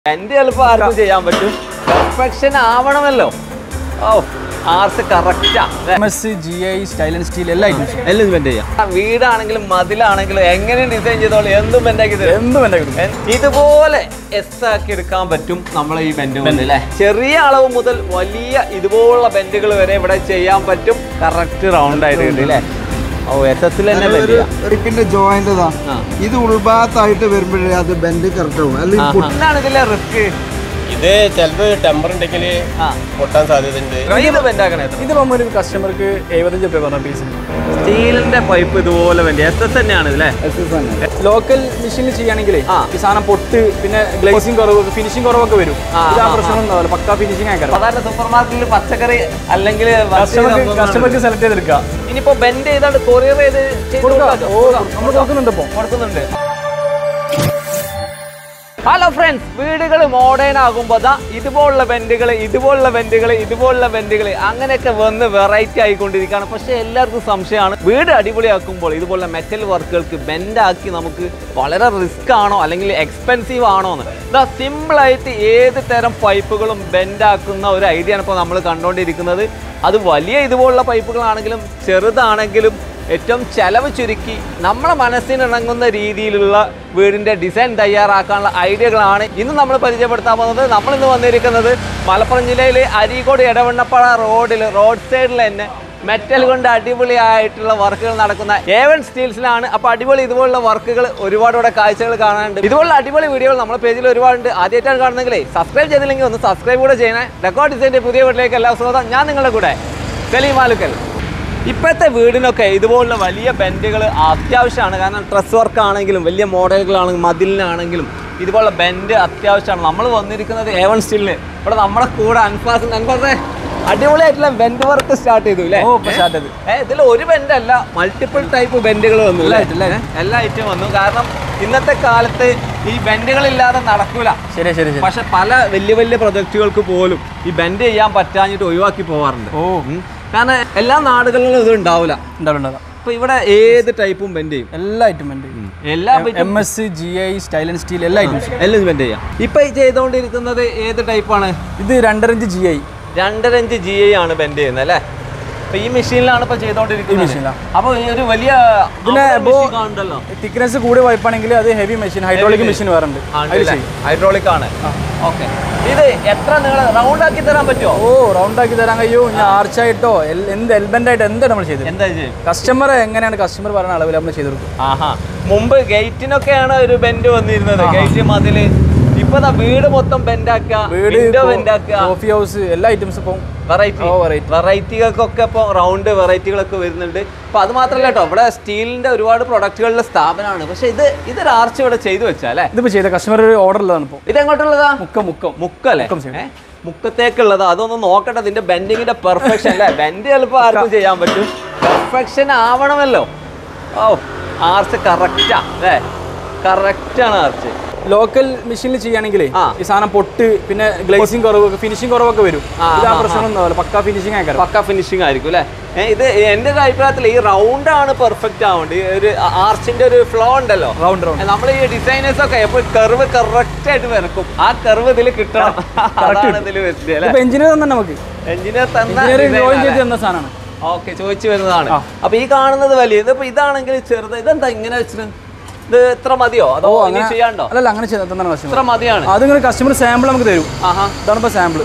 എന്റെ ചിലപ്പോ ആർക്കും ചെയ്യാൻ പറ്റും പെർഫെക്ഷൻ ആവണമല്ലോ ഓ ആർസ് കറക്റ്റാ M S G I style and steel എല്ലാ ഐറ്റംസും എല്ലാം ബെൻഡ് ചെയ്യാം ആ, വീടാണെങ്കിലും മതിലാണെങ്കിലും എങ്ങനെ ഡിസൈൻ ചെയ്തോളൂ എന്തും ബെൻഡാക്കി തരും എന്തും എന്നെ കിട്ടും എൻ- ഇതുപോലെ എസ് ആക്കി എടുക്കാൻ പറ്റും നമ്മളെ ഈ ബെൻഡ് കൊണ്ട് അല്ലേ ചെറിയ അളവ് മുതൽ വലിയ ഇതുപോലുള്ള ബെൻഡുകൾ വരെ ഇവിടെ ചെയ്യാൻ പറ്റും കറക്റ്റ് റൗണ്ട് ആയിട്ട് കിട്ടും അല്ലേ ഓ എസ് എസിൽ തന്നെ ബെൻഡ് ഒരു ചെയ്യാം റിപ്പിന്റെ ജോയിന്റ് ഇതാ ആ. ഇത് ഉൾഭാഗത്തായിട്ട് വരുമ്പോഴേ അത് ബെൻഡ് കറക്റ്റ് ആവും അല്ലെങ്കിൽ ആഹാ. എന്താണ് ഇതിലെ റിസ്ക് ഇത് ചിലത് ടെമ്പർ ഉണ്ടെങ്കിൽ ആ പൊട്ടാൻ സാധ്യതയുണ്ട് ഇത് ബെൻഡാക്കണേ ഇത് പോകുമ്പോൾ ഒരു കസ്റ്റമർക്ക് എഴുപത്തഞ്ച് രൂപ പറഞ്ഞ പീസിന് സ്റ്റീലിന്റെ പൈപ്പ് ഇതുപോലെ വേണ്ടി എസ് എസ് തന്നെയാണ് ഇല്ലേ ലോക്കൽ മെഷീനിൽ ചെയ്യുകയാണെങ്കിലേ ആ. ഈ സാധനം പൊട്ട് പിന്നെ ഗ്ലേസിംഗ് കുറവ് ഫിനിഷിംഗ് കുറവൊക്കെ വരും ആ, ഇത് ആ ആ, പ്രശ്നം ഉണ്ടാവില്ല പക്ക ഫിനിഷിംഗ് ആക്കാം സാധാരണ സൂപ്പർ മാർക്കറ്റിൽ പച്ചക്കറി അല്ലെങ്കിൽ കസ്റ്റമർക്ക് കസ്റ്റമർക്ക് സെലക്ട് ചെയ്തെടുക്കാം ഇനിയിപ്പോ ബെൻഡ് ചെയ്താണ്ട് കൊറിയർ ചെയ്ത് ചെയ്ത് കൊടുക്കാം കൊടുക്കാം. ഓ നമ്മൾ കൊടുക്കുന്നുണ്ട് ഇപ്പോൾ കൊടുക്കുന്നുണ്ട് ഹലോ ഫ്രണ്ട്സ് വീടുകൾ മോഡേൺ ആകുമ്പോൾ ദാ ഇതുപോലുള്ള ബെൻഡുകൾ ഇതുപോലുള്ള ബെൻഡുകൾ ഇതുപോലുള്ള ബെൻഡുകൾ അങ്ങനെയൊക്കെ വന്ന് വെറൈറ്റി ആയിക്കൊണ്ടിരിക്കുകയാണ് പക്ഷേ എല്ലാവർക്കും സംശയമാണ് വീട് അടിപൊളിയാക്കുമ്പോൾ ഇതുപോലുള്ള മെറ്റൽ വർക്കുകൾക്ക് ബെൻഡാക്കി നമുക്ക് വളരെ റിസ്ക് ആണോ അല്ലെങ്കിൽ എക്സ്പെൻസീവ് ആണോ എന്ന് ഇതാ സിമ്പിളായിട്ട് ഏത് തരം പൈപ്പുകളും ബെൻഡാക്കുന്ന ഒരു ഐഡിയ ആണ് ഇപ്പോൾ നമ്മൾ കണ്ടുകൊണ്ടിരിക്കുന്നത് അത് വലിയ ഇതുപോലുള്ള പൈപ്പുകളാണെങ്കിലും ചെറുതാണെങ്കിലും ഏറ്റവും ചെലവ് ചുരുക്കി നമ്മളെ മനസ്സിനിണങ്ങുന്ന രീതിയിലുള്ള വീടിൻ്റെ ഡിസൈൻ തയ്യാറാക്കാനുള്ള ഐഡിയകളാണ് ഇന്ന് നമ്മൾ പരിചയപ്പെടുത്താൻ പോകുന്നത് നമ്മൾ ഇന്ന് വന്നിരിക്കുന്നത് മലപ്പുറം ജില്ലയിലെ അരീക്കോട് ഇടവണ്ണപ്പാറ റോഡിൽ റോഡ് സൈഡിൽ തന്നെ മെറ്റൽ കൊണ്ട് അടിപൊളിയായിട്ടുള്ള വർക്കുകൾ നടക്കുന്ന ഏവൻ സ്റ്റീൽസിലാണ് അപ്പോൾ അടിപൊളി ഇതുപോലുള്ള വർക്കുകൾ ഒരുപാട് ഇവിടെ കാഴ്ചകൾ കാണാനുണ്ട് ഇതുപോലുള്ള അടിപൊളി വീഡിയോകൾ നമ്മുടെ പേജിൽ ഒരുപാടുണ്ട് ആദ്യമായിട്ടാണ് കാണുന്നെങ്കിലേ സബ്സ്ക്രൈബ് ചെയ്തില്ലെങ്കിൽ ഒന്ന് സബ്സ്ക്രൈബ് കൂടെ ചെയ്യണേ റെക്കോർഡ് ഡിസൈൻ്റെ പുതിയ വീട്ടിലേക്ക് എല്ലാ സ്വാഗതം ഞാൻ നിങ്ങളുടെ കൂടെ സലീം മാലുക്കൽ ഇപ്പോഴത്തെ വീടിനൊക്കെ ഇതുപോലുള്ള വലിയ ബെൻഡുകൾ അത്യാവശ്യമാണ് കാരണം ഡ്രസ് വർക്ക് ആണെങ്കിലും വലിയ മോഡലുകളാണെങ്കിലും മതിലിനാണെങ്കിലും ഇതുപോലുള്ള ബെൻഡ് അത്യാവശ്യമാണ് നമ്മൾ വന്നിരിക്കുന്നത് ഏവൺ സ്റ്റീലിന് ഇവിടെ നമ്മുടെ കൂടെ അൻഫാസ് അൻഫാസെ അടിപൊളിയായിട്ടുള്ള ബെൻഡ് വർക്ക് സ്റ്റാർട്ട് ചെയ്തു അല്ലേ ഓ ഇപ്പൊ സ്റ്റാർട്ട് ചെയ്ത് ഏ, ഇതിൽ ഒരു ബെൻഡ് അല്ല മൾട്ടിപ്പിൾ ടൈപ്പ് ബെൻഡുകൾ വന്നു എല്ലാ അല്ലേ? item, എല്ലാ ഏ, എല്ലാ ഐറ്റം വന്നു കാരണം ഇന്നത്തെ കാലത്ത് ഈ ബെൻഡുകളില്ലാതെ നടക്കൂല ശരി ശരി ശരി പക്ഷെ പല വലിയ വലിയ പ്രൊജക്റ്റുകൾക്ക് പോലും ഈ ബെൻഡ് ചെയ്യാൻ പറ്റാഞ്ഞിട്ട് ഒഴിവാക്കി പോവാറുണ്ട് ഓ ഉം. കാരണം എല്ലാ നാടുകളിലും ഇത് ഉണ്ടാവില്ല ഉണ്ടാവും ഉണ്ടാവും ഇപ്പൊ ഇവിടെ ഏത് ടൈപ്പും ബെൻഡ് ചെയ്യും എല്ലാ ഐറ്റം ഉണ്ട് എല്ലാ M S G I style and steel എല്ലാ ഐറ്റംസും എല്ലാം ബെൻഡ് ചെയ്യാം ഇപ്പൊ ഈ ചെയ്തുകൊണ്ടിരിക്കുന്നത് ഏത് ടൈപ്പാണ് ഇത് രണ്ടര ഇഞ്ച് ജി ഐ രണ്ടര ഇഞ്ച് ജി ഐ ആണ് ബെൻഡ് ചെയ്യുന്നത് അല്ലേ അപ്പൊ ഈ മെഷീനിലാണ് ഇപ്പൊ ഈ ചെയ്തോണ്ടിരിക്കുന്നത് മെഷീനിലാ. അപ്പൊ ഈ ഒരു വലിയ ഇതിന് അവിടെ ഇപ്പോ- machine കാണുന്നുണ്ടല്ലോ തിക്നെസ് കൂടിയ പൈപ്പാണെങ്കിൽ അത് ഹെവി മെഷീൻ ഹൈഡ്രോളിക് മെഷീൻ വേറെ ഉണ്ട് അതിൽ ചെയ്യും ഹൈഡ്രോളിക് ആണ് ഓക്കെ ഇത് എത്ര നിങ്ങൾ റൗണ്ട് ആക്കി തരാൻ പറ്റുമോ ഓ റൗണ്ട് ആക്കി തരാൻ കഴിയോ ഇനി ആർച്ചായിട്ടോ എൽ- എന്ത് എൽബൻ്റ് ആയിട്ട് എന്താണ് നമ്മൾ ചെയ്തത് എന്താ ചെയ്യും കസ്റ്റമർ എങ്ങനെയാണ് കസ്റ്റമർ പറയുന്ന അളവിൽ നമ്മൾ ചെയ്ത് കൊടുക്കും ആഹാ മുമ്പ് ഗേറ്റിനൊക്കെയാണ് ഒരു ബെൻഡ് വന്നിരുന്നത് ഗേറ്റ് മതില് ഇപ്പൊ ദാ വീട് മൊത്തം ബെൻഡാക്കുക വീട് വിൻഡോ ബെൻഡാക്കുക കോഫി ഹൗസ് എല്ലാ ഐറ്റംസ് ഇപ്പം വെറൈറ്റി ഓ, variety. വെറൈറ്റികൾക്കൊക്കെ ഇപ്പോൾ റൗണ്ട് വെറൈറ്റികളൊക്കെ വരുന്നുണ്ട് അപ്പൊ അത് മാത്രമല്ല കേട്ടോ ഇവിടെ സ്റ്റീലിന്റെ ഒരുപാട് പ്രൊഡക്റ്റുകളുടെ സ്ഥാപനമാണ് പക്ഷെ ഇത് ഇതൊരു ആർച്ച് ഇവിടെ ചെയ്തു വെച്ചാ അല്ലേ ഇതിപ്പോ ചെയ്ത കസ്റ്റമർ ഒരു ഓർഡർ ഉള്ളതാണ് ഇപ്പോൾ ഇത് എങ്ങോട്ടുള്ളതാ മുക്കം മുക്കം മുക്കല്ലേ മുക്കം side. ഏ? മുക്കത്തേക്കുള്ളതാ അതൊന്ന് നോക്കട്ടെ ഇതിന്റെ ബെൻഡിങ്ങിന്റെ പെർഫെക്ഷൻ അല്ലേ ബെൻഡ് ചിലപ്പോൾ ആർക്കും ചെയ്യാൻ പറ്റും പെർഫെക്ഷൻ ആവണമല്ലോ ഓ ആർച്ച് കറക്റ്റാ അല്ലേ കറക്റ്റാണ് ആർച്ച് ലോക്കൽ മെഷീനിൽ ചെയ്യുകയാണെങ്കിലേ ആ. ഈ സാധനം പൊട്ട് പിന്നെ ഗ്ലേസിംഗ് കുറവ് ഫിനിഷിംഗ് കുറവൊക്കെ വരും ആ, ഇത് ആ ആ, പ്രശ്നം ഉണ്ടാവില്ല പക്ക ഫിനിഷിംഗ് ആക്കാം പക്ക ഫിനിഷിംഗ് ആയിരിക്കും അല്ലേ ഏ, ഇത് എൻ്റെ ഒരു അഭിപ്രായത്തിൽ ഈ റൗണ്ട് ആണ് പെർഫെക്റ്റ് ആവേണ്ടത് ഈ ഒരു ആർച്ചിന്റെ ഒരു ഫ്ലോ ഉണ്ടല്ലോ റൗണ്ട് റൗണ്ട് നമ്മൾ ഈ ഡിസൈനേഴ്സ് ഒക്കെ എപ്പോഴും കർവ് കറക്റ്റ് ആയിട്ട് വരക്കും ആ കർവ് ഇതിൽ കിട്ടണം അതാണ് ഇതിൽ വരുന്നത് അല്ലേ ഇപ്പൊ എഞ്ചിനീയർ തന്നെ നമുക്ക് എഞ്ചിനീയർ എഞ്ചിനീയർ ജോയിൻ ചെയ്ത് തന്ന തന്ന സാധനമാണ് ഓക്കെ ചോദിച്ചു വരുന്നതാണ് ആ. അപ്പൊ ഈ കാണുന്നത് വലിയ ഇതിപ്പോ ഇതാണെങ്കിൽ ചെറുത് ഇതെന്താ ഇങ്ങനെ വെച്ചിട്ട് ഇത് ഇത്ര മതിയോ അതോ ഓ ഇനി അങ്ങനെ ചെയ്യാണ്ടോ അല്ലല്ല അങ്ങനെ ചെയ്ത തന്നാണ് കസ്റ്റമർ ഇത്ര മതിയാണ് അത് നിങ്ങൾ കസ്റ്റമർ സാമ്പിൾ നമുക്ക് തരും ആഹാ ഇതാണ് ഇപ്പൊ സാമ്പിൾ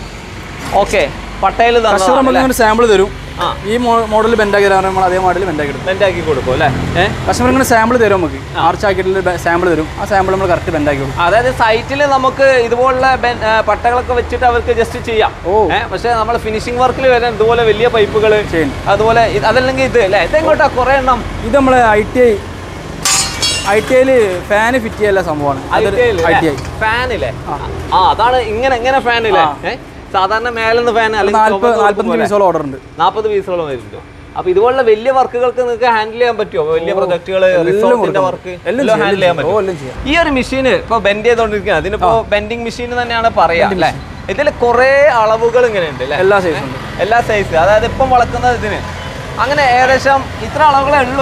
ഓക്കെ പട്ടയിൽ കസ്റ്റമർ നമുക്ക് ഇങ്ങനെ സാമ്പിൾ തരും ആ. ഈ മോഡൽ ബെൻഡാക്കി തരാൻ നമ്മൾ അതേ മോഡൽ ബെൻഡാക്കി എടുക്കും ബെൻഡാക്കി കൊടുക്കും അല്ലേ ഏഹ് കസ്റ്റമർ ഇങ്ങനെ സാമ്പിൾ തരും നമുക്ക് ആർച്ച് ആക്കിയിട്ടുള്ള സാമ്പിൾ തരും ആ സാമ്പിൾ നമ്മൾ കറക്റ്റ് ബെൻഡാക്കി കൊടുക്കും അതായത് സൈറ്റിൽ നമുക്ക് ഇതുപോലുള്ള ബെൻ- ഏ, പട്ടകളൊക്കെ വെച്ചിട്ട് അവർക്ക് ജസ്റ്റ് ചെയ്യാം ഓ. ഏഹ് പക്ഷെ നമ്മൾ ഫിനിഷിംഗ് വർക്കിൽ വരാൻ ഇതുപോലെ വലിയ പൈപ്പുകൾ ചെയ്യും. അതുപോലെ ഇത് അതല്ലെങ്കിൽ ഇത് അല്ലേ ഇതെങ്ങോട്ടാ കുറെ എണ്ണം ഇത് നമ്മളെ I T I I T ഐയിൽ ഫാന് ഫിറ്റ് ചെയ്യല്ല സംഭവമാണ് ഐ ടി ഐ ഫാനില്ലേ ആ അതാണ് ഇങ്ങനെ ഇങ്ങനെ ഫാനില്ലേ ആ. ഏഹ് സാധാരണ മേലെന്ന് ഫാൻ നാല്പത് നാല്പത്തഞ്ച് പീസോളം ഓർഡർ ഉണ്ട് നാൽപ്പത് പീസോളം വരുന്നുണ്ട് അപ്പൊ ഇതുപോലുള്ള വലിയ വർക്കുകൾക്ക് നിങ്ങൾക്ക് ഹാൻഡിൽ ചെയ്യാൻ പറ്റുമോ വലിയ പ്രൊജക്ടുകൾ റിസോർട്ടിന്റെ കൊടുക്കാം. വർക്ക് എല്ലാം എല്ലാം ചെയ്യാം, ഹാൻഡിൽ ചെയ്യാൻ എല്ലാം ചെയ്യാം. ഓ, പറ്റും എല്ലാം ചെയ്യാം. ഈ ഒരു മെഷീന് ഇപ്പൊ ബെൻഡ് ചെയ്തോണ്ടിരിക്കുന്നത് അതിനിപ്പോ ബെൻഡിങ് മെഷീൻ തന്നെയാണ് പറയാ അല്ലേ ഇതിൽ കുറെ അളവുകൾ ഇങ്ങനെ ഉണ്ട് അല്ലേ എല്ലാ സൈസും ഉണ്ട് എല്ലാ സൈസ് അതായത് ഇപ്പം വളക്കുന്നത് ഇതിന് അങ്ങനെ ഏകദേശം ഇത്ര അളവുകളേ ഉള്ളൂ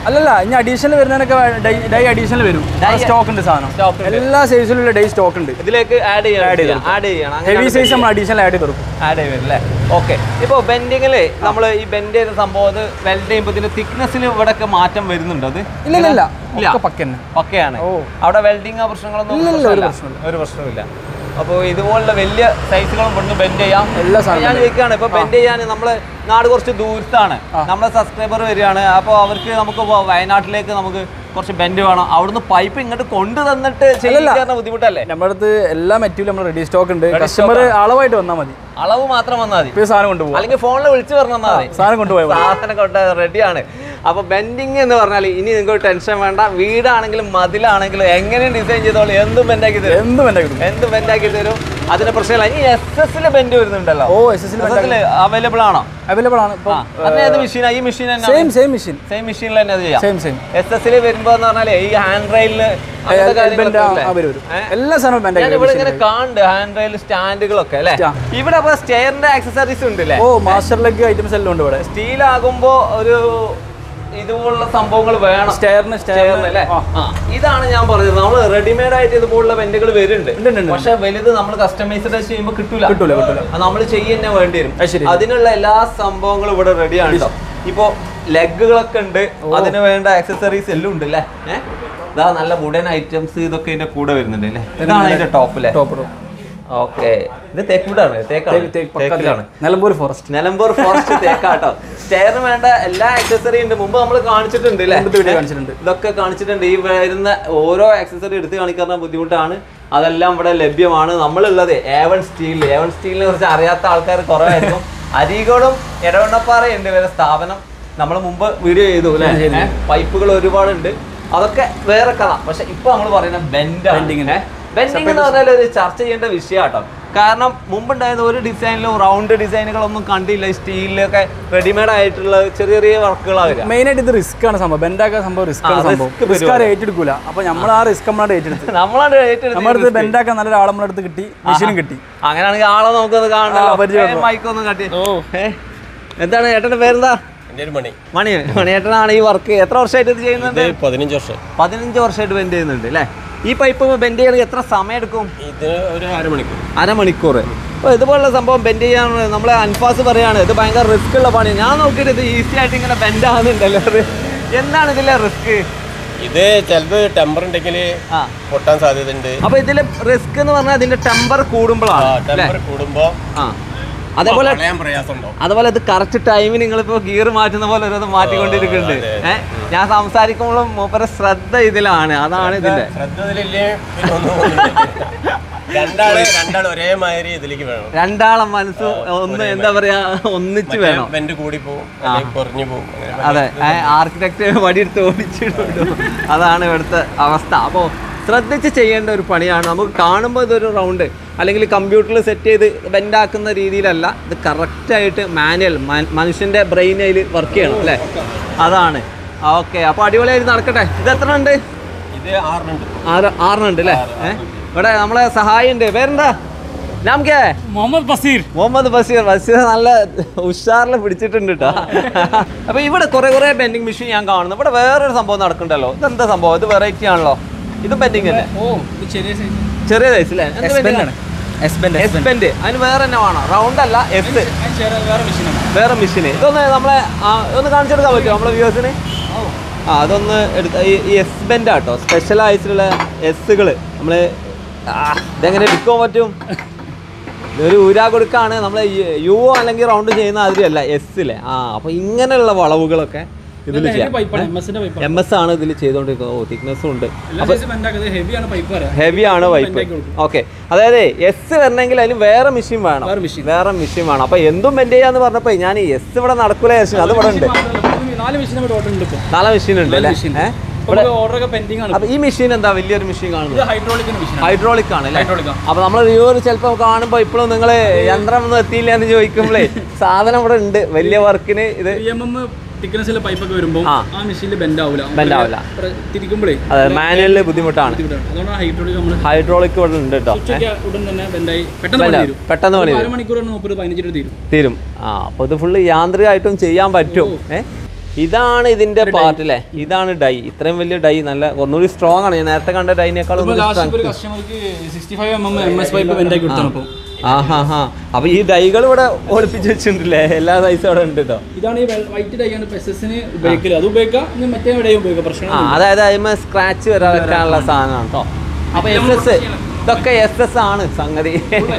അല്ലല്ല ഇനി അഡീഷണൽ വരുന്നതിനൊക്കെ ഡൈ അഡീഷണൽ വരും Dye- സ്റ്റോക്ക് ഉണ്ട് സാധനം Stock ഉണ്ട്. എല്ലാ സൈസിലുള്ള ഡൈ സ്റ്റോക്ക് ഉണ്ട് ഇതിലേക്ക് ആഡ് ചെയ്യണം Add ചെയ്ത് കൊടുക്കും. ആഡ് ചെയ്യണം ഹെവി സൈസ് നമ്മൾ അഡീഷണൽ ആഡ് ചെയ്ത് കൊടുക്കും ആഡ് ചെയ്ത് വരും അല്ലേ ഓക്കെ ഇപ്പോൾ ബെൻഡിങ്ങിൽ നമ്മൾ ഈ ബെൻഡ് ചെയ്ത സംഭവം അത് വെൽഡ് ചെയ്യുമ്പോൾ ഇതിന്റെ തിക്നെസ്സിൽ ഇവിടെ ഒക്കെ മാറ്റം വരുന്നുണ്ടോ അത് ഇല്ല ഇല്ല ഇല്ല ഇല്ല. ഒക്കെ പക്ക തന്നെ ഒക്കെയാണ് ഓ. അവിടെ വെൽഡിങ് പ്രശ്നങ്ങളൊന്നും ഇല്ല, ഇല്ല, ഒരു പ്രശ്നമില്ല. ഒരു പ്രശ്നമില്ല അപ്പോൾ ഇതുപോലുള്ള വലിയ സൈസുകളും ഇവിടുന്ന് ബെൻഡ് ചെയ്യാം എല്ലാ സാധനവും ഞാൻ bend ചോദിക്കുകയാണ് ഇപ്പൊ ബെൻഡ് ചെയ്യാൻ നമ്മള് നാട് കുറച്ച് ദൂരത്താണ് നമ്മളെ സബ്സ്ക്രൈബർ വരികയാണ് അപ്പോൾ അവർക്ക് നമുക്ക് ഇപ്പൊ വയനാട്ടിലേക്ക് നമുക്ക് കുറച്ച് ബെൻഡ് വേണം അവിടുന്ന് പൈപ്പ് ഇങ്ങോട്ട് കൊണ്ടു തന്നിട്ട് ചെയ്യാൻ ബുദ്ധിമുട്ടല്ലേ നമ്മുടെ അടുത്ത് എല്ലാ മെറ്റീരിയലും നമ്മൾ റെഡി സ്റ്റോക്ക് ഉണ്ട് കസ്റ്റമർ അളവായിട്ട് വന്നാൽ മതി അളവ് മാത്രം വന്നാൽ മതി ഇപ്പോൾ ഈ സാധനം കൊണ്ടുപോകാം അല്ലെങ്കിൽ ഫോണിൽ വിളിച്ചു പറഞ്ഞാൽ മതി സാധനം കൊണ്ടുപോയാൽ മതി സാധനം കൊണ്ട് റെഡിയാണ് അപ്പൊ ബെൻഡിങ് എന്ന് പറഞ്ഞാൽ ഇനി നിങ്ങൾക്ക് ടെൻഷൻ വേണ്ട വീടാണെങ്കിലും മതിലാണെങ്കിലും എങ്ങനെയും ഡിസൈൻ ചെയ്തോളൂ എന്തും ബെൻഡാക്കി തരും എന്തും എൻ്റെ കിട്ടും എന്തും ബെൻഡാക്കി തരും അതിന് പ്രശ്നമില്ല ഇനി എസ് എസിൽ ബെൻഡ് വരുന്നുണ്ടല്ലോ ഓ എസ് എസ് എസ് എസിൽ അവൈലബിൾ ആണോ അവൈലബിൾ ആണ് ഇപ്പോൾ അതിന് ഏത് മെഷീനാ ഈ മെഷീൻ തന്നെ സെയിം സെയിം മെഷീൻ സെയിം മെഷീനിൽ തന്നെ അത് ചെയ്യാം സെയിം സെയിം എസ് എസിൽ വരുമ്പോ എന്ന് പറഞ്ഞാല് ഈ ഹാൻഡ് റെയിലിന് ബെൻഡ് വരും വരും എല്ലാ സാധനവും ബെൻഡ് ഞാൻ ഇവിടെ ഇങ്ങനെ കാണുന്നുണ്ട് ഹാൻഡ് റെയിൽ സ്റ്റാൻഡുകളൊക്കെ അല്ലേ ആ. ഇവിടെ അപ്പൊ സ്റ്റെയറിന്റെ ആക്സസറീസ് ഉണ്ട് അല്ലേ ഓ മാസ്റ്റർ ലെഗ് ഐറ്റംസ് എല്ലാം ഉണ്ട് ഇവിടെ സ്റ്റീൽ ആകുമ്പോ ഒരു ഇതുപോലുള്ള സംഭവങ്ങൾ വേണം സ്റ്റെയറിന് സ്റ്റെയറിന് അല്ലേ ആ, ഇതാണ് ഞാൻ പറഞ്ഞത് നമ്മൾ റെഡിമെയ്ഡ് ആയിട്ട് ഇതുപോലുള്ള വെന്റുകൾ വരുന്നുണ്ട് ഉണ്ട്, ഉണ്ട്, ഉണ്ട്. പക്ഷെ വലുത് നമ്മൾ കസ്റ്റമൈസ്ഡ് ചെയ്യുമ്പോൾ കിട്ടൂല കിട്ടൂല, കിട്ടൂല. നമ്മൾ ചെയ്യുന്ന വേണ്ടി വരും അത് ശരി. അതിനുള്ള എല്ലാ സംഭവങ്ങളും ഇവിടെ റെഡിയാണ് കേട്ടോ ഇപ്പോ ലെഗുകളൊക്കെ ഉണ്ട് അതിന് വേണ്ട ആക്സസറീസ് എല്ലാം ഉണ്ട് അല്ലേ ഏഹ് ഇതാ നല്ല വുഡൻ ഐറ്റംസ് ഇതൊക്കെ ഇതിന്റെ കൂടെ വരുന്നുണ്ട് അല്ലേ ഇതാണ് അതിന്റെ ടോപ്പ് അല്ലേ ടോപ്പ് ഓക്കെ ഇത് തേക്കൂടാണ് തേക്കാണ് തേക്കിലാണ് നിലമ്പൂർ ഫോറസ്റ്റ് നിലമ്പൂർ ഫോറസ്റ്റ് തേക്കാട്ടോ സ്റ്റെയറിന് വേണ്ട എല്ലാ ആക്സസറി ഉണ്ട് മുമ്പ് നമ്മൾ കാണിച്ചിട്ടുണ്ട് അല്ലേ മുമ്പത്തെ video കാണിച്ചിട്ടുണ്ട്. ഇതൊക്കെ കാണിച്ചിട്ടുണ്ട് ഈ വരുന്ന ഓരോ ആക്സസറി എടുത്ത് കാണിക്കാൻ ബുദ്ധിമുട്ടാണ് അതെല്ലാം ഇവിടെ ലഭ്യമാണ് നമ്മളുള്ളത് ഏവൺ സ്റ്റീൽ ഏവൺ സ്റ്റീലിനെ കുറിച്ച് അറിയാത്ത ആൾക്കാർ കുറവായിരിക്കും അരീകോടും എടവണ്ണപ്പാറയുണ്ട് ഇവരെ സ്ഥാപനം നമ്മൾ മുമ്പ് വീഡിയോ ചെയ്തു അല്ലേ പൈപ്പുകൾ ഒരുപാടുണ്ട് അതൊക്കെ വേറെ കഥ പക്ഷെ ഇപ്പൊ നമ്മൾ പറയുന്ന ബെൻഡാണ് Bending-ന്. ബെൻഡിങ് എന്ന് പറഞ്ഞാൽ ഒരു ചർച്ച ചെയ്യേണ്ട വിഷയമാട്ടോ കാരണം മുമ്പുണ്ടായിരുന്ന ഒരു ഡിസൈനിലും റൗണ്ട് ഡിസൈനുകളൊന്നും കണ്ടില്ല ഈ സ്റ്റീലിലൊക്കെ റെഡിമെയ്ഡ് ആയിട്ടുള്ള ചെറിയ ചെറിയ വർക്കുകളാണ് വരിക മെയിൻ ആയിട്ട് ഇത് റിസ്ക് ആണ് സംഭവം ബെൻഡാക്കാൻ സംഭവം റിസ്ക് ആണ് ആ, സംഭവം risk റിസ്ക് ആരും ഏറ്റെടുക്കൂല അപ്പൊ നമ്മൾ ആ റിസ്ക് നമ്മളാണ് ഏറ്റെടുത്ത് നമ്മളാണ് ഏറ്റെടുത്ത് നമ്മുടെ അടുത്ത് ബെൻഡാക്കാൻ നല്ലൊരു ആളെ അടുത്ത് കിട്ടി മെഷീനും കിട്ടി അങ്ങനെയാണെങ്കിൽ ആളെ നമുക്കൊന്ന് ആ, കാണണല്ലോ പരിചയപ്പെടാം. മൈക്കൊന്നും കാട്ടി ഏ? എന്താണ് ഏട്ടന്റെ പേരെന്താ എൻ്റെ ഒരു മണി മണി മണിയേട്ടനാണ് ഈ വർക്ക് എത്ര വർഷമായിട്ട് ഇത് ചെയ്യുന്നുണ്ട് ഇത് പതിനഞ്ച് വർഷം പതിനഞ്ച് വർഷമായിട്ട് ബെൻഡ് ചെയ്യുന്നുണ്ട് അല്ലേ ഈ പൈപ്പ് ബെൻഡ് ചെയ്യണമെങ്കിൽ എത്ര സമയം എടുക്കും ഇത് ഒരു അരമണിക്കൂർ അരമണിക്കൂർ അപ്പോൾ ഇതുപോലുള്ള സംഭവം ബെൻഡ് ചെയ്യാൻ നമ്മളെ അൻഫാസ് പറയാണ് ഇത് ഭയങ്കര റിസ്ക് ഉള്ള പണി ഞാൻ നോക്കിയിട്ട് ഇത് ഈസി ആയിട്ട് ഇങ്ങനെ ബെൻഡ് ആകുന്നുണ്ടല്ലോ ഇത് എന്താണ് ഇതിലെ റിസ്ക് ഇത് ചിലത് ടെമ്പർ ഉണ്ടെങ്കിൽ ആ പൊട്ടാൻ സാധ്യതയുണ്ട് അപ്പൊ ഇതിലെ റിസ്ക് എന്ന് പറഞ്ഞാൽ ഇതിന്റെ ടെമ്പർ കൂടുമ്പോഴാണ് അല്ലേ ടെമ്പർ കൂടുമ്പോൾ ആ അതേപോലെ കളയാൻ പ്രയാസമുണ്ടോ അതുപോലെ ഇത് കറക്റ്റ് ടൈമിന് നിങ്ങളിപ്പോ ഗിയർ മാറ്റുന്ന പോലെ ഓരോന്ന് മാറ്റിക്കൊണ്ടിരിക്കുന്നുണ്ട് അതെ, ഏഹ് ഞാൻ സംസാരിക്കുമ്പോഴും മൂപ്പരെ ശ്രദ്ധ ഇതിലാണ് അതാണ് ഇതിന്റെ ശ്രദ്ധ ഇതിലില്ലേ പിന്നെ ഒന്നും തോന്നുന്നില്ല. രണ്ടാള് രണ്ടാള് ഒരേ മാതിരി ഇതിലേക്ക് വേണം രണ്ടാളം മനസ്സ് ഒന്ന് എന്താ പറയാ ഒന്നിച്ച് വേണം വെന്റ് കൂടി പോകും അല്ലെങ്കിൽ കുറഞ്ഞു പോകും അങ്ങനെ അതെ ആർക്കിടെക്ട് വടിയെടുത്ത് ഓടിച്ചിടും അതാണ് ഇവിടുത്തെ അവസ്ഥ അപ്പോൾ ശ്രദ്ധിച്ച് ചെയ്യേണ്ട ഒരു പണിയാണ് നമുക്ക് കാണുമ്പോൾ ഇതൊരു റൗണ്ട് അല്ലെങ്കിൽ കമ്പ്യൂട്ടറിൽ സെറ്റ് ചെയ്ത് ബെൻഡാക്കുന്ന രീതിയിലല്ല ഇത് കറക്റ്റായിട്ട് മാനുവൽ മനുഷ്യൻ്റെ ബ്രെയിൻ അതിൽ വർക്ക് ചെയ്യണം അല്ലേ അതാണ് ഓക്കെ അപ്പോൾ അടിപൊളിയായിട്ട് നടക്കട്ടെ ഇത് എത്ര ഉണ്ട് ഇത് ആറിനുണ്ട് ആറ് ആറെണ്ണുണ്ട് അല്ലേ ഏഹ് ഇവിടെ നമ്മളെ സഹായി ഉണ്ട് പേരെന്താ നാം കേ മുഹമ്മദ് ബസീർ മുഹമ്മദ് ബഷീർ ബഷീർ നല്ല ഉഷാറിൽ പിടിച്ചിട്ടുണ്ട് കേട്ടോ അപ്പൊ ഇവിടെ കുറെ കുറെ ബെൻഡിങ് മെഷീൻ ഞാൻ കാണുന്നു ഇവിടെ വേറൊരു സംഭവം നടക്കണ്ടല്ലോ ഇതെന്താ സംഭവം ഇത് വെറൈറ്റി ആണല്ലോ ഇത് ബെൻഡിങ് അല്ലേ ഓ ഇത് ചെറിയ സൈസ് ചെറിയ സൈസ് അല്ലേ എസ്ബെൻഡ് എസ്ബെൻഡ് എസ് ബെൻഡ് അതിന് വേറെ തന്നെ വേണം റൗണ്ട് അല്ല എസ് വേറെ മെഷീനാണ് വേറെ മെഷീന് ഇതൊന്ന് നമ്മളെ ആ, ഒന്ന് കാണിച്ചെടുക്കാൻ പറ്റുമോ നമ്മളെ വ്യൂവേഴ്സിന് ആ അതൊന്ന് എടുക്ക ഈ- ഈ എസ് ബെൻഡ് ആട്ടോ സ്പെഷ്യലൈസ്ഡുള്ള എസ്സുകൾ നമ്മൾ ഇതെങ്ങനെ എടുക്കാൻ പറ്റും ഇതൊരു ഊരാ കൊടുക്കാണ് നമ്മൾ യു അല്ലെങ്കിൽ റൗണ്ട് ചെയ്യുന്ന അതിലല്ല എസ്സിലെ ആ അപ്പോൾ ഇങ്ങനെയുള്ള വളവുകളൊക്കെ ഇതിൽ ചെയ്യാം എം എസ് ആണ് ഇതിൽ ചെയ്തുകൊണ്ടിരിക്കുന്നത് ഓ തിക്നെസ്സും ഉണ്ട് ഹെവിയാണ് പൈപ്പ് പറയാം ഹെവി ആണ് വൈപ്പ് ഓക്കെ അതായത് എസ് വരണമെങ്കിൽ അതിന് വേറെ മെഷീൻ വേണം വേറെ machine. വേറെ മെഷീൻ വേണം അപ്പൊ എന്തും ബെൻഡ് ചെയ്യാന്ന് പറഞ്ഞപ്പോ ഞാൻ ഈ എസ് ഇവിടെ നടക്കൂല വിചാരിച്ചു അത് ഇവിടെ ഉണ്ട് നാല് മെഷീൻ ടോട്ടൽ ഉണ്ട് ഇപ്പോൾ നാളെ മെഷീൻ ഉണ്ട് അല്ലേ മെഷീൻ ഏ? ഇവിടെ ഓർഡർ ഒക്കെ പെൻഡിങ് ആണ് അപ്പൊ ഈ മെഷീൻ എന്താ വലിയൊരു മെഷീൻ ഇത് കാണുന്നത് ഹൈഡ്രോളിക് മെഷീൻ ഹൈഡ്രോളിക് ആണ് അല്ലേ Hydraulic ആ. അപ്പൊ നമ്മൾ വ്യൂവർ ചിലപ്പോ കാണുമ്പോ ഇപ്പോഴും നിങ്ങൾ യന്ത്രം ഒന്നും എത്തിയില്ല എന്ന് ചോദിക്കുമ്പോഴേ സാധനം ഇവിടെ ഉണ്ട് വലിയ വർക്കിന് ഇത് ത്രീ എം എം തിക്നെസ്സിലെ പൈപ്പൊക്കെ വരുമ്പോൾ ആ. ആ മെഷീനിൽ ബെൻഡ് ആവില്ല Bend ആവില്ല. തിരിക്കുമ്പോഴേ അതെ മാനുവലിൽ ബുദ്ധിമുട്ടാണ് ബുദ്ധിമുട്ടാണ് അതുകൊണ്ടാണ് ഹൈഡ്രോളിക് നമ്മൾ ഹൈഡ്രോളിക് ഇവിടെ ഉണ്ട് കേട്ടോ സ്വിച്ച് ഉടൻ തന്നെ ബെൻഡായി പെട്ടെന്ന് Bend പണി ആവും. തീരും പെട്ടെന്ന് പണി ഒരു തീരും. അരമണിക്കൂർ കൊണ്ട് മുപ്പത് പതിനഞ്ച് രൂപ തീരും തീരും ആ അപ്പോൾ ഇത് ഫുള്ള് യാന്ത്രികമായിട്ടും ചെയ്യാൻ പറ്റും ഏ ഇതാണ് ഇതിന്റെ പാർട്ട് അല്ലേ ഇതാണ് ഡൈ ഇത്രയും വലിയ ഡൈ നല്ല ഒന്നുകൂടി സ്ട്രോങ് ആണ് ഞാൻ നേരത്തെ കണ്ട ഡൈനേക്കാളും ഒന്നുകൂടി ലാസ്റ്റ് strength. ഒരു കസ്റ്റമർക്ക് sixty five M M M S pipe വെൻ്റാക്കി കൊടുത്താണ് ഇപ്പോൾ ആഹാ ഹാ അപ്പൊ ഈ ഡൈകൾ ഇവിടെ ഒളിപ്പിച്ച് വെച്ചിട്ടുണ്ടല്ലേ എല്ലാ സൈസും അവിടെ ഉണ്ട് കേട്ടോ ഇതാണ് ഈ വൈറ്റ് ഡൈ ആണ് എസ് എസിന് ഉപയോഗിക്കല് അത് ഉപയോഗിക്കാം ഇനി മറ്റേ ഡൈ ഉപയോഗിക്കാം പ്രശ്നം ആ അതായത് അതിന്മേൽ സ്ക്രാച്ച് വരാൻ വെക്കാനുള്ള സാധനമാണ് കേട്ടോ അപ്പൊ എസ് എസ് ഇതൊക്കെ എസ് എസ് ആണ് സംഗതി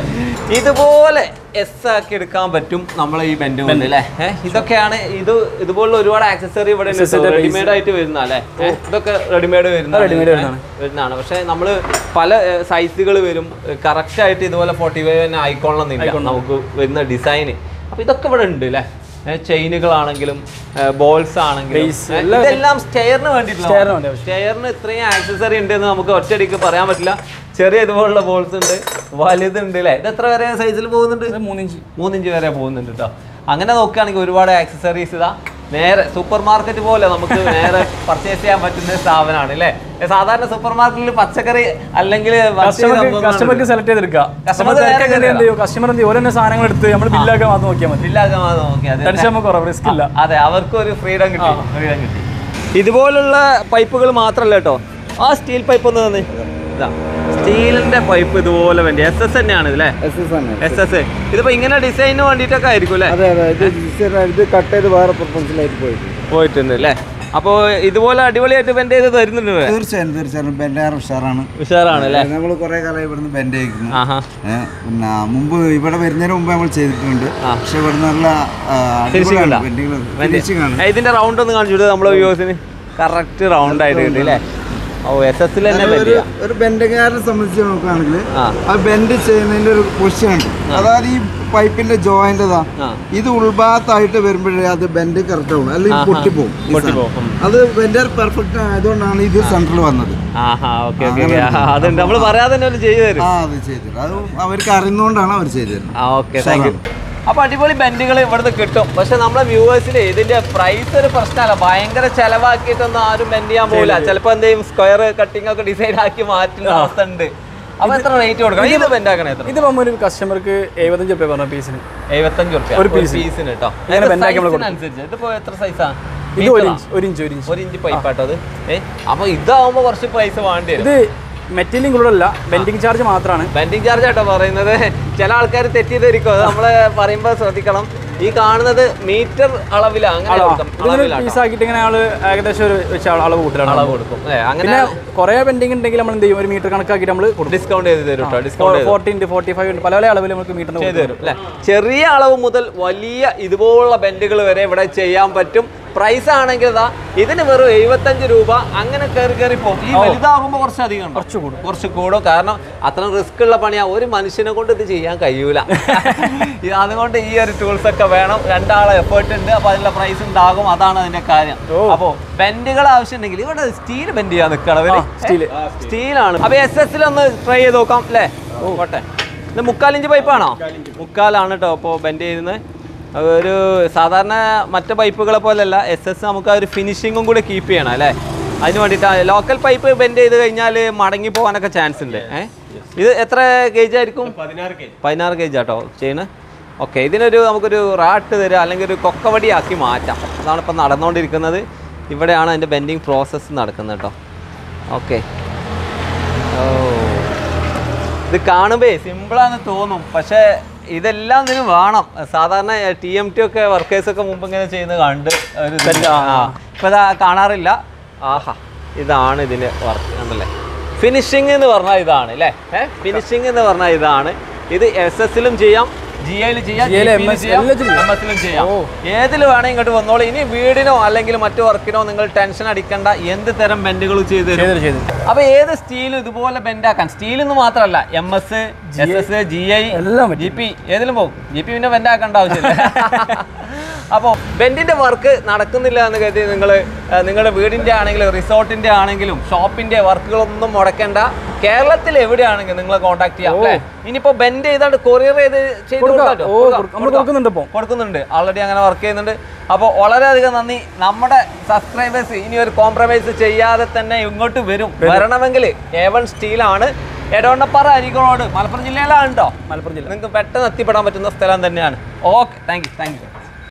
ഇതുപോലെ എസ് ആക്കി എടുക്കാൻ പറ്റും നമ്മളെ ഈ ബെൻഡ് കൊണ്ട് അല്ലേ ഏഹ് ഇതൊക്കെയാണ് ഇത് ഇതുപോലുള്ള ഒരുപാട് ആക്സസറി ഇവിടെ റെഡിമെയ്ഡ് ആയിട്ട് വരുന്ന അല്ലേ ഏഹ്? ഇതൊക്കെ റെഡിമെയ്ഡ് വരുന്ന readymade വരുന്നതാണ്. വരുന്നതാണ് പക്ഷെ നമ്മൾ പല സൈസുകൾ വരും കറക്റ്റ് ആയിട്ട് ഇതുപോലെ ഫോർട്ടി ഫൈവ് തന്നെ ആയിക്കോളണമെന്നില്ല നമുക്ക് വരുന്ന ഡിസൈൻ അപ്പൊ ഇതൊക്കെ ഇവിടെ ഉണ്ട് അല്ലേ ചെയിനുകളാണെങ്കിലും ബോൾസ് ആണെങ്കിലും Base, ഏ, എല്ലാം ഇതെല്ലാം സ്റ്റെയറിന് വേണ്ടിയിട്ടുള്ള Stair ന് വേണ്ടി ആവശ്യം. സ്റ്റെയറിന് ഇത്രയും ആക്സസറി ഉണ്ട് എന്ന് നമുക്ക് ഒറ്റയടിക്ക് പറയാൻ പറ്റില്ല ചെറിയ ഇതുപോലുള്ള ബോൾസ് ഉണ്ട് വലുതുണ്ട് അല്ലേ ഇത് എത്ര വരെ സൈസിൽ പോകുന്നുണ്ട് ഇത് മൂന്നിഞ്ച് മൂന്നിഞ്ച് വരെ പോകുന്നുണ്ട് കേട്ടോ അങ്ങനെ നോക്കുകയാണെങ്കിൽ ഒരുപാട് ആക്സസറീസ് ഇതാ നേരെ സൂപ്പർ മാർക്കറ്റ് പോലെ നമുക്ക് നേരെ പർച്ചേസ് ചെയ്യാൻ പറ്റുന്ന ഒരു സ്ഥാപനമാണ് അല്ലേ ഏ, സാധാരണ സൂപ്പർ മാർക്കറ്റിൽ പച്ചക്കറി അല്ലെങ്കിൽ മറ്റ് കസ്റ്റമർക്ക് സംഭവങ്ങളുണ്ട്. കസ്റ്റമർക്ക് സെലക്ട് ചെയ്തെടുക്കാം Customer കസ്റ്റമർ നേരെ എന്ത് ചെയ്യും കസ്റ്റമർ എന്ത് ചെയ്യും ഓരോ സാധനങ്ങൾ എടുത്ത് നമ്മൾ ബില്ലാക്കാൻ മാത്രം നോക്കിയാൽ മതി ഇല്ലാതെ മാത്രം നോക്കിയാൽ മതി. ടെൻഷൻ നമുക്ക് കുറവ് റിസ്ക് ഇല്ല അതെ അവർക്ക് ഒരു ഫ്രീഡം കിട്ടി ഫ്രീഡം കിട്ടി ഇതുപോലുള്ള പൈപ്പുകൾ മാത്രമല്ല കേട്ടോ ആ സ്റ്റീൽ പൈപ്പ് ഒന്ന് തന്നെ ഇതാ സ്റ്റീലിന്റെ പൈപ്പ് ഇതുപോലെ വേണ്ടി എസ് എസ് തന്നെയാണ് ഇതല്ലേ എസ് എസ് ആണ് എസ് എസ് ഇതിപ്പോ ഇങ്ങനെ ഡിസൈനിന് വേണ്ടിയിട്ടൊക്കെ ആയിരിക്കും അല്ലേ അതെ അതെ ഇത് ഡിസൈൻ ഇത് കട്ട് ചെയ്ത് വേറെ പ്രൊപ്പൻസിലായിട്ട് പോയിട്ട് പോയിട്ടുണ്ട് അല്ലേ അപ്പോൾ ഇതുപോലെ അടിപൊളിയായിട്ട് ബെൻഡ് ചെയ്ത് തരുന്നുണ്ട് ഇവിടെ. തീർച്ചയായും തീർച്ചയായും ബെൻഡാർ ഉഷാറാണ് ഉഷാറാണ് അല്ലേ നമ്മൾ കുറെ കാലം ഇവിടുന്ന് ബെൻഡ് ചെയ്യിക്കുന്നു ആഹാ ഏ, പിന്നെ മുമ്പ് ഇവിടെ വരുന്നതിന് മുമ്പ് നമ്മൾ ചെയ്തിട്ടുണ്ട് ആ. പക്ഷെ ഇവിടെ നല്ല Finishing ഉണ്ടോ? ഫിനിഷിംഗ് ആണ് ഏ, ഇതിന്റെ റൗണ്ട് ഒന്ന് കാണിച്ചു കൊടുത്തത് നമ്മളെ വ്യൂസിന് കറക്റ്റ് റൗണ്ട് ആയിട്ട് കിട്ടി അല്ലേ ഓ എസ് എസ് തന്നെ അത് ബെൻഡ് ഒരു ചെയ്യാം ഒരു ബെൻഡുകാരനെ സംബന്ധിച്ച് നോക്കുകയാണെങ്കിൽ ആ. ആ ബെൻഡ് ചെയ്യുന്നതിന്റെ ഒരു പൊസിഷൻ ഉണ്ട് അതായത് ഈ പൈപ്പിന്റെ ജോയിന്റ് ഇതാ ആ. ഇത് ഉൾഭാഗത്തായിട്ട് വരുമ്പോഴേ അത് ബെൻഡ് കറക്റ്റ് ആവും അല്ലെങ്കിൽ ആഹാ. പൊട്ടിപ്പോവും ഈ പൊട്ടിപ്പോവും. സാധനം. അത് ബെൻഡർ പെർഫെക്റ്റ് ആയതുകൊണ്ടാണ് ഇത് സെന്ററിൽ വന്നത് ആഹാ ഓക്കെ ഓക്കെ അതുണ്ട് നമ്മൾ പറയാതെ തന്നെ അവർ ചെയ്തു തരും ആ അത് ചെയ്തിട്ട് അത് അവർക്ക് അറിയുന്നതുകൊണ്ടാണ് അവർ ചെയ്തു തരുന്നത് ആ ഓക്കെ താങ്ക് യു അപ്പൊ അടിപൊളി ബെൻഡുകൾ ഇവിടുന്ന് കിട്ടും പക്ഷെ നമ്മളെ വ്യൂവേഴ്സിന് ഇതിന്റെ പ്രൈസ് ഒരു പ്രശ്നമല്ല ഭയങ്കര ചെലവാക്കിയിട്ടൊന്നും ആരും ബെൻഡ് ചെയ്യാൻ പോകില്ല ചിലപ്പോ എന്തെങ്കിലും സ്ക്വയർ കട്ടിംഗ് ഒക്കെ ഡിസൈൻ ആക്കി മാറ്റുന്ന അവസ്ഥ ഉണ്ട് അപ്പൊ എത്ര റേറ്റ് കൊടുക്കണം ഇത് ബെൻഡ് ആക്കണേ എത്ര ഇത് നമ്മൾ ഒരു കസ്റ്റമർക്ക് എഴുപത്തഞ്ച് റുപ്യ പറഞ്ഞ പീസിന് എഴുപത്തഞ്ച് റുപ്യ ഒരു ഒരു piece. പീസിന് കേട്ടോ ഇങ്ങനെ bend ആക്കി നമ്മള് കൊടുക്കും. അനുസരിച്ച് ഇതിപ്പോ എത്ര സൈസാ ഇത് ഒരു ഇഞ്ച് ഒരു ഇഞ്ച് ഒരു ഇഞ്ച് ഒരു ഇഞ്ച് പൈപ്പാട്ടോ അത് ഏ അപ്പൊ ഇതാവുമ്പോ കുറച്ച് പ്രൈസ് വേണ്ടി വരും ഇത് മെറ്റീരിയൽ ഇൻക്ലൂഡ് അല്ല ബെൻഡിങ് ചാർജ് മാത്രമാണ് ബെൻഡിങ് ചാർജ് ആട്ടോ പറയുന്നത് ചില ആൾക്കാർ തെറ്റിദ്ധരിക്കും അത് നമ്മള് പറയുമ്പോൾ ശ്രദ്ധിക്കണം ഈ കാണുന്നത് മീറ്റർ അളവിലാണ് അങ്ങനെ കൊടുക്കാം. ഇതിങ്ങനെ അളവിലാട്ടോ. പീസ് ആക്കിയിട്ട് ഇങ്ങനെ ആള് ഏകദേശം ഒരു വെച്ച അള- അളവ് കൂട്ടലാണ് അളവ് കൊടുക്കും ഏ, അങ്ങനെ പിന്നെ കുറെ ബെൻഡിങ് ഉണ്ടെങ്കിൽ നമ്മൾ എന്ത് ചെയ്യും ഒരു മീറ്റർ കണക്കാക്കിയിട്ട് നമ്മൾ കൊടുക്കും ഡിസ്കൗണ്ട് ചെയ്ത് തരും കേട്ടോ ഡിസ്കൗണ്ട് ഫോർട്ടി ഉണ്ട് ഫോർട്ടി ഫൈവ് ഉണ്ട് പല പല അളവിൽ നമുക്ക് മീറ്ററിന് ചെയ്ത് തരും അല്ലെ ചെറിയ അളവ് മുതൽ വലിയ ഇതുപോലുള്ള ബെൻഡുകൾ വരെ ഇവിടെ ചെയ്യാൻ പറ്റും പ്രൈസ് ആണെങ്കിൽ ഇതാ ഇതിന് വെറും എഴുപത്തഞ്ച് രൂപ അങ്ങനെ കയറി കയറി പോകും ഈ വലുതാകുമ്പോൾ കുറച്ച് അധികം ഉണ്ടോ? കുറച്ച് കൂടും കുറച്ച് കൂടും കാരണം അത്ര റിസ്ക് ഉള്ള പണിയാ ഒരു മനുഷ്യനെ കൊണ്ട് ഇത് ചെയ്യാൻ കഴിയൂല ഇത് അതുകൊണ്ട് ഈ ഒരു ടൂൾസ് ഒക്കെ വേണം രണ്ടാളെ എഫേർട്ട് ഉണ്ട് അപ്പൊ അതിനുള്ള പ്രൈസ് ഉണ്ടാകും അതാണ് അതിന്റെ കാര്യം ഓ. അപ്പോ ബെൻഡുകൾ ആവശ്യമുണ്ടെങ്കിൽ ഇവിടെ സ്റ്റീൽ ബെൻഡ് ചെയ്യാൻ നിൽക്കണം അവര് steel. സ്റ്റീലാണ് അപ്പൊ എസ് എസ് ഒന്ന് ട്രൈ ചെയ്ത് നോക്കാം അല്ലേ പോട്ടെ ഇത് മുക്കാലിഞ്ച് പൈപ്പാണോ മുക്കാലാണ് കേട്ടോ അപ്പോൾ ബെൻഡ് ചെയ്യുന്നത് ഒരു സാധാരണ മറ്റു പൈപ്പുകളെ പോലെയല്ല എസ് എസ് നമുക്ക് ആ ഒരു ഫിനിഷിങ്ങും കൂടി കീപ്പ് ചെയ്യണം അല്ലേ അതിന് വേണ്ടിയിട്ടാണ് ലോക്കൽ പൈപ്പ് ബെൻഡ് ചെയ്ത് കഴിഞ്ഞാൽ മടങ്ങി പോകാനൊക്കെ ചാൻസ് ഉണ്ട് ഏ ഇത് എത്ര ഗേജ് ആയിരിക്കും പതിനാറ് കെ പതിനാറ് ഗേജ് ആട്ടോ ചെയ്യുന്നത് ഓക്കെ ഇതിനൊരു നമുക്കൊരു റാട്ട് തരിക അല്ലെങ്കിൽ ഒരു കൊക്കവടിയാക്കി മാറ്റാം അതാണ് ഇപ്പം നടന്നുകൊണ്ടിരിക്കുന്നത് ഇവിടെയാണ് അതിൻ്റെ ബെൻഡിങ് പ്രോസസ്സ് നടക്കുന്നത് കേട്ടോ ഓക്കെ ഓ ഇത് കാണുമ്പേ സിമ്പിളാന്ന് തോന്നും പക്ഷേ ഇതെല്ലാം ഇതിന് വേണം സാധാരണ ടി എം ടി ഒക്കെ വർക്കേഴ്സ് ഒക്കെ മുമ്പ് ഇങ്ങനെ ചെയ്യുന്നത് കണ്ട് ഒരു ഇത് ആ ഇപ്പം ഇതാ കാണാറില്ല ആഹാ ഇതാണ് ഇതിന് വർക്ക് കണ്ടല്ലേ ഫിനിഷിംഗ് എന്ന് പറഞ്ഞാൽ ഇതാണ് അല്ലേ ഏഹ് ഫിനിഷിംഗ് എന്ന് പറഞ്ഞാൽ ഇതാണ് ഇത് എസ് എസിലും ചെയ്യാം ജി ഐയിൽ ചെയ്യാം GI യില് MS എല്ലാത്തിലും ചെയ്യാം. എം എസിലും ചെയ്യാം ഏതിൽ വേണേ ഇങ്ങോട്ട് വന്നോളൂ ഇനി വീടിനോ അല്ലെങ്കിൽ മറ്റു വർക്കിനോ നിങ്ങൾ ടെൻഷൻ അടിക്കേണ്ട എന്ത് തരം ബെൻഡുകൾ ചെയ്ത് തരും ചെയ്തു ചെയ്തു അപ്പൊ ഏത് സ്റ്റീലും ഇതുപോലെ ബെൻഡാക്കാൻ സ്റ്റീൽ എന്ന് മാത്രമല്ല M S S S G I എല്ലാം പറ്റും. ജി പി ഏതിലും പോകും ജി പി പിന്നെ ബെൻഡാക്കേണ്ട ആവശ്യമില്ല അപ്പോൾ ബെൻഡിന്റെ വർക്ക് നടക്കുന്നില്ല എന്ന് കരുതി നിങ്ങൾ നിങ്ങളുടെ വീടിന്റെ ആണെങ്കിലും റിസോർട്ടിന്റെ ആണെങ്കിലും ഷോപ്പിന്റെ വർക്കുകളൊന്നും മുടക്കേണ്ട കേരളത്തിൽ എവിടെയാണെങ്കിലും നിങ്ങളെ കോൺടാക്ട് ചെയ്യാം അല്ലേ ഇനിയിപ്പോ ബെൻഡ് ചെയ്താണ്ട് കൊറിയർ ചെയ്ത് ചെയ്ത് കൊടുക്കാം. കൊടുക്കാമല്ലോ. ഓ, കൊടുക്കാം, കൊടുക്കാം. നമ്മൾ കൊടുക്കാം. കൊടുക്കുന്നുണ്ട് ഇപ്പം. കൊടുക്കുന്നുണ്ട് ഓൾറെഡി അങ്ങനെ വർക്ക് ചെയ്യുന്നുണ്ട് അപ്പോൾ വളരെയധികം നന്ദി നമ്മുടെ സബ്സ്ക്രൈബേഴ്സ് ഇനി ഒരു കോംപ്രമൈസ് ചെയ്യാതെ തന്നെ ഇങ്ങോട്ട് വരും വരണമെങ്കിൽ എ വൺ സ്റ്റീലാണ് എടവണ്ണപ്പാറ അരിക്കോട് മലപ്പുറം ജില്ലയിലാണ് കേട്ടോ മലപ്പുറം ജില്ല നിങ്ങൾക്ക് പെട്ടെന്ന് എത്തിപ്പെടാൻ പറ്റുന്ന സ്ഥലം തന്നെയാണ് okay thank you thank U